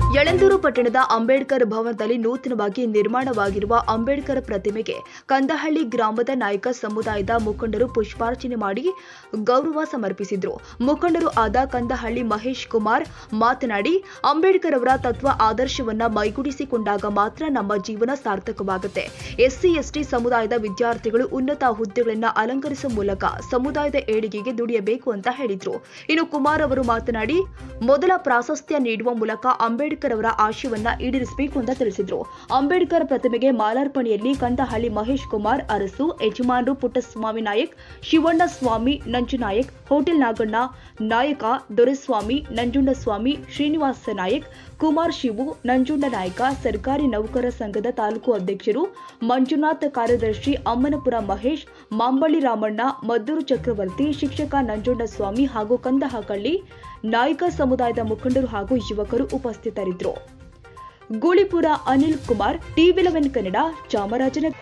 ಯಳಂದೂರು ಪಟ್ಟಣದ ಅಂಬೇಡ್ಕರ್ ಭವನದಲ್ಲಿ ನೂತನವಾಗಿ ನಿರ್ಮಾಣವಾಗಿರುವ ಅಂಬೇಡ್ಕರ್ ಪ್ರತಿಮೆಗೆ ಕಂದಹಳ್ಳಿ ಗ್ರಾಮದ ನಾಯಕ ಸಮುದಾಯದ ಮುಖಂಡರು ಪುಷ್ಪಾರ್ಚನೆ ಮಾಡಿ ಗೌರವ ಸಮರ್ಪಿಸಿದ್ರು ಮುಖಂಡರು ಆದ ಕಂದಹಳ್ಳಿ ಮಹೇಶ್ ಕುಮಾರ್ ಮಾತನಾಡಿ ಅಂಬೇಡ್ಕರ್ ಅವರ ತತ್ವ ಆದರ್ಶವನ್ನ ಮೈಗೂಡಿಸಿಕೊಂಡಾಗ ಮಾತ್ರ ನಮ್ಮ ಜೀವನ ಸಾರ್ಥಕವಾಗುತ್ತೆ ಎಸ್ಸಿ ಎಸ್ಟಿ ಸಮುದಾಯದ ವಿದ್ಯಾರ್ಥಿಗಳು ಉನ್ನತ ಹುದ್ದೆಗಳನ್ನ ಅಲಂಕರಿಸುವ ಮೂಲಕ ಸಮುದಾಯದ ಏಳಿಗೆಗೆ ದುಡಿಯಬೇಕು ಅಂತ ಹೇಳಿದ್ರು ಇನ್ನು ಕುಮಾರ್ ಅವರು ಮಾತನಾಡಿ ಮೊದಲ ಪ್ರಾಶಸ್ತ್ಯ ನೀಡುವ ಮೂಲಕ ಅಂಬೇಡ್ಕರ್ ಅವರ ಆಶಯವನ್ನ ಈಡೇರಿಸಬೇಕು ಅಂತ ತಿಳಿಸಿದ್ರು ಅಂಬೇಡ್ಕರ್ ಪ್ರತಿಮೆಗೆ ಮಾಲಾರ್ಪಣೆಯಲ್ಲಿ ಕಂದಹಳ್ಳಿ ಮಹೇಶ್ ಕುಮಾರ್ ಅರಸು ಯಜಮಾನರು ಪುಟ್ಟಸ್ವಾಮಿ ನಾಯಕ್ ಶಿವಣ್ಣ ಸ್ವಾಮಿ ನಂಜುನಾಯಕ್ ಹೋಟೆಲ್ ನಾಗಣ್ಣ ನಾಯಕ ದೊರೆಸ್ವಾಮಿ ನಂಜುಂಡಸ್ವಾಮಿ ಶ್ರೀನಿವಾಸ ನಾಯಕ್ ಕುಮಾರ್ ಶಿವು ನಂಜುಂಡ ನಾಯಕ ಸರ್ಕಾರಿ ನೌಕರ ಸಂಘದ ತಾಲೂಕು ಅಧ್ಯಕ್ಷರು ಮಂಜುನಾಥ್ ಕಾರ್ಯದರ್ಶಿ ಅಮ್ಮನಪುರ ಮಹೇಶ್ ಮಾಂಬಳ್ಳಿ ರಾಮಣ್ಣ ಮದ್ದೂರು ಚಕ್ರವರ್ತಿ ಶಿಕ್ಷಕ ನಂಜುಂಡಸ್ವಾಮಿ ಹಾಗೂ ಕಂದಹಕಳ್ಳಿ ನಾಯಕ ಸಮುದಾಯದ ಮುಖಂಡರು ಹಾಗೂ ಯುವಕರು ಉಪಸ್ಥಿತರಿದ್ದರು ಗೂಳಿಪುರ ಅನಿಲ್ ಕುಮಾರ್ ಟಿವಿ ಲೆವೆನ್ ಕನ್ನಡ ಚಾಮರಾಜನಗರ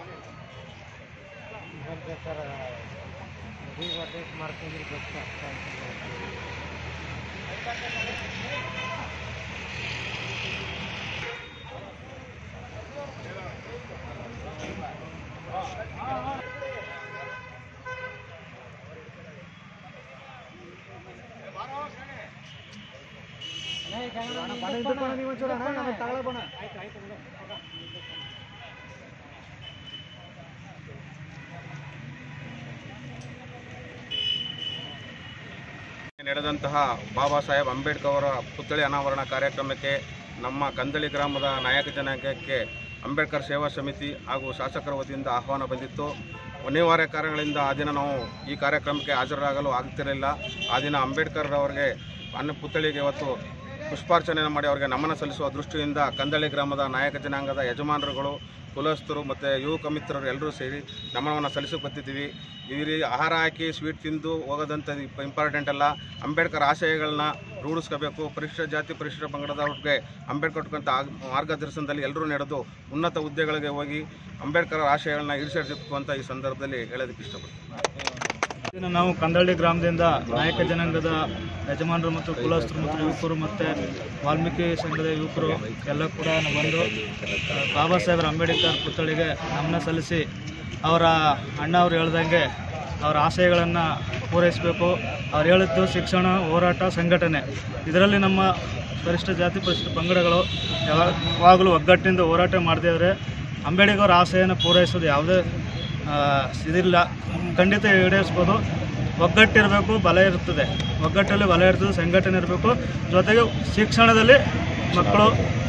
ನಡೆದಂತಹ ಬಾಬಾ ಸಾಹೇಬ್ ಅಂಬೇಡ್ಕರ್ ಅವರ ಪುತ್ಥಳಿ ಅನಾವರಣ ಕಾರ್ಯಕ್ರಮಕ್ಕೆ ನಮ್ಮ ಕಂದಳಿ ಗ್ರಾಮದ ನಾಯಕ ಜನಾಂಗಕ್ಕೆ ಅಂಬೇಡ್ಕರ್ ಸೇವಾ ಸಮಿತಿ ಹಾಗೂ ಶಾಸಕರ ವತಿಯಿಂದ ಆಹ್ವಾನ ಬಂದಿತ್ತು ಅನಿವಾರ್ಯ ಕಾರಣಗಳಿಂದ ಆ ದಿನ ನಾವು ಈ ಕಾರ್ಯಕ್ರಮಕ್ಕೆ ಹಾಜರಾಗಲು ಆಗ್ತಿರಲಿಲ್ಲ ಆ ದಿನ ಅಂಬೇಡ್ಕರ್ ಅವರಿಗೆ ಅನ್ನ ಪುತ್ಥಳಿಗೆ ಇವತ್ತು ಪುಷ್ಪಾರ್ಚನೆಯನ್ನು ಮಾಡಿ ಅವರಿಗೆ ನಮನ ಸಲ್ಲಿಸುವ ದೃಷ್ಟಿಯಿಂದ ಕಂದಳಿ ಗ್ರಾಮದ ನಾಯಕ ಜನಾಂಗದ ಯಜಮಾನರುಗಳು ಕುಲಸ್ಥರು ಮತ್ತು ಯುವಕ ಮಿತ್ರರು ಎಲ್ಲರೂ ಸೇರಿ ನಮನವನ್ನು ಸಲ್ಲಿಸಕ್ಕೆ ಬರ್ತಿದ್ದೀವಿ ಇವ್ರಿ ಆಹಾರ ಹಾಕಿ ಸ್ವೀಟ್ ತಿಂದು ಹೋಗೋದಂಥದ್ದು ಇಂಪಾರ್ಟೆಂಟ್ ಅಲ್ಲ ಅಂಬೇಡ್ಕರ್ ಆಶಯಗಳನ್ನ ರೂಢಿಸ್ಕೋಬೇಕು ಪರಿಶಿಷ್ಟ ಜಾತಿ ಪರಿಶಿಷ್ಟ ಪಂಗಡದವ್ರಿಗೆ ಅಂಬೇಡ್ಕರ್ ಕೊಟ್ಟಂಥ ಆಗ್- ಮಾರ್ಗದರ್ಶನದಲ್ಲಿ ಎಲ್ಲರೂ ನಡೆದು ಉನ್ನತ ಹುದ್ದೆಗಳಿಗೆ ಹೋಗಿ ಅಂಬೇಡ್ಕರ್ ಆಶಯಗಳನ್ನ ಈಡೇರಿಸಬೇಕು ಅಂತ ಈ ಸಂದರ್ಭದಲ್ಲಿ ಹೇಳೋದಕ್ಕೆ ಇಷ್ಟಪಡ್ತೀನಿ ದಿನ ನಾವು ಕಂದಳ್ಳಿ ಗ್ರಾಮದಿಂದ ನಾಯಕ ಜನಾಂಗದ ಯಜಮಾನರು ಮತ್ತು ಕುಲಸ್ಥರು ಮತ್ತು ಯುವಕರು ಮತ್ತು ವಾಲ್ಮೀಕಿ ಸಂಘದ ಯುವಕರು ಎಲ್ಲ ಕೂಡ ಬಂದು ಆ, ಬಾಬಾ ಸಾಹೇಬ್ ಅಂಬೇಡ್ಕರ್ ಪುತ್ಥಳಿಗೆ ನಮನ ಸಲ್ಲಿಸಿ ಅವರ ಅಣ್ಣ ಅವ್ರು ಹೇಳ್ದಂಗೆ ಅವರ ಆಶಯಗಳನ್ನು ಪೂರೈಸಬೇಕು ಅವ್ರು ಹೇಳಿದ್ದು ಶಿಕ್ಷಣ ಹೋರಾಟ ಸಂಘಟನೆ ಇದರಲ್ಲಿ ನಮ್ಮ ಪರಿಶಿಷ್ಟ ಜಾತಿ ಪರಿಶಿಷ್ಟ ಪಂಗಡಗಳು ಯಾವಾಗಲೂ ಒಗ್ಗಟ್ಟಿನಿಂದ ಹೋರಾಟ ಮಾಡದಿದ್ರೆ ಅಂಬೇಡ್ಕರ್ ಆಶಯನ ಪೂರೈಸೋದು ಯಾವುದೇ ಆ, ಇದಿಲ್ಲ ಖಂಡಿತ ಈಡೇರಿಸ್ಬೋದು ಒಗ್ಗಟ್ಟಿರಬೇಕು ಬಲ ಇರ್ತದೆ ಒಗ್ಗಟ್ಟಲ್ಲಿ ಬಲ ಇರ್ತದೆ ಸಂಘಟನೆ ಇರಬೇಕು ಜೊತೆಗೆ ಶಿಕ್ಷಣದಲ್ಲಿ ಮಕ್ಕಳು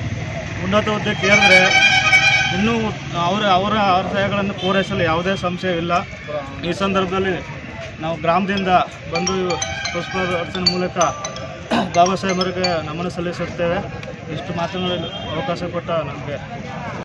ಉನ್ನತ ಹುದ್ದೆಗೆ ಏರಿದ್ರೆ ಇನ್ನೂ ಅವರ ಅವರ ಆಶಯಗಳನ್ನು ಪೂರೈಸಲು ಯಾವುದೇ ಸಂಶಯವಿಲ್ಲ ಈ ಸಂದರ್ಭದಲ್ಲಿ ನಾವು ಗ್ರಾಮದಿಂದ ಬಂದು ಪುಷ್ಪಾರ್ಚನೆ ಮೂಲಕ ಬಾಬಾ ಸಾಹೇಬರಿಗೆ ನಮನ ಸಲ್ಲಿಸುತ್ತೇವೆ ಇಷ್ಟು ಮಾತನಾಡಲು ಅವಕಾಶ ಕೊಟ್ಟ ನಮಗೆ